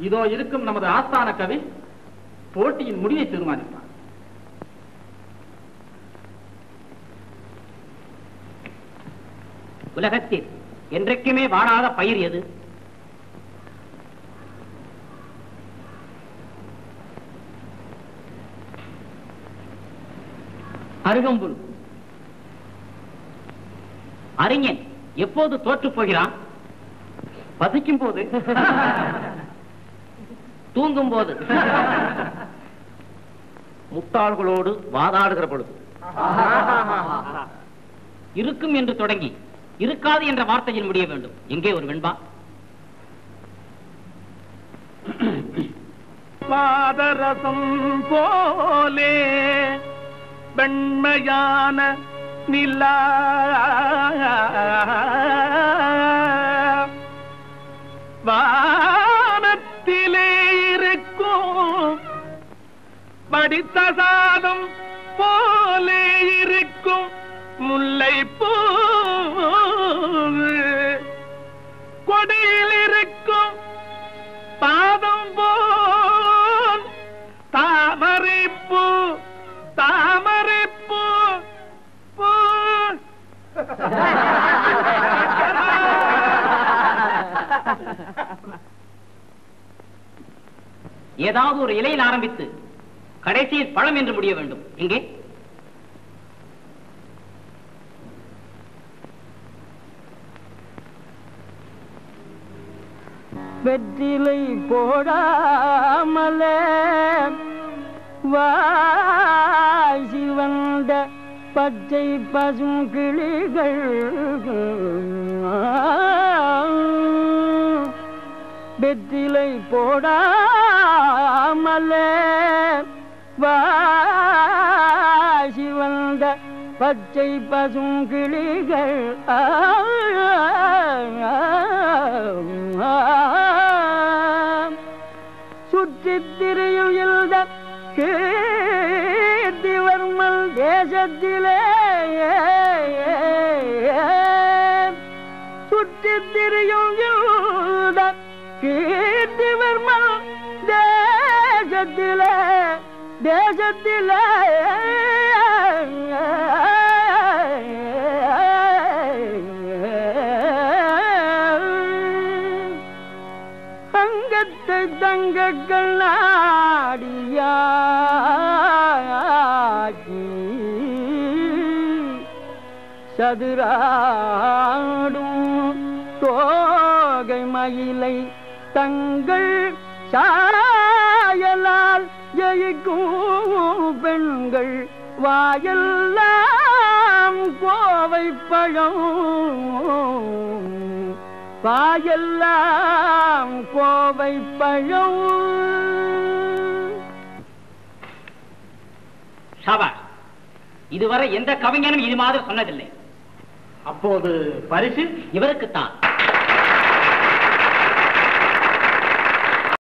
இதோ இருக்கும் நமது ஆஸ்தான கவி போட்டியின் முடிவை தீர்மானிப்பார் உலகத்தில் என்றைக்குமே வாழாத பயிர் எது அருகம்புல் அறிஞன் எப்போது தோற்று போகிறான் பசிக்கும் போது தூங்கும் போது முட்டாள்களோடு வாதாடுகிற பொழுது இருக்கும் என்று தொடங்கி இருக்காது என்ற வார்த்தையில் முடிய வேண்டும் எங்கே ஒரு வெண்பா பாதரசம் போலே வெண்மையான நிலா வானத்திலே இருக்கும் படித்த சாதம் போலே இருக்கும் முல்லை பூ கொடியில் இருக்கும் பாதம் போல் தாமரைப்பூ தாமரைப்பூ பூ ஏதாவது ஒரு இலையில் ஆரம்பித்து கடைசியில் பழம் என்று முடிய வேண்டும் எங்கே வெற்றிலை போடாமலே வாசி வந்த பச்சை பசும் கிளிகள் வெற்றிலை போடாமலே வாசி வந்த பச்சை பசும் கிளிகள் சுற்றித் திரியும் இந்த கீர்த்திவர்மல் தேசத்திலே சுற்றித் திரியும் இந்த கீர்த்திவர்மல் தேசத்திலே தேசத்திலே அங்கத்தை தங்க கண்ணாடியாக்கி சதுராடும் தோகை மயிலை தங்கள் சாயலால் ஜெயிக்கும் பெண்கள் வாயெல்லாம் கோவை பழம் வாயெல்லாம் கோவை பழம் ஷாபாஷ் இதுவரை எந்த கவிஞனும் இது மாதிரி சொன்னதில்லை அப்போது பரிசு இவருக்குத்தான்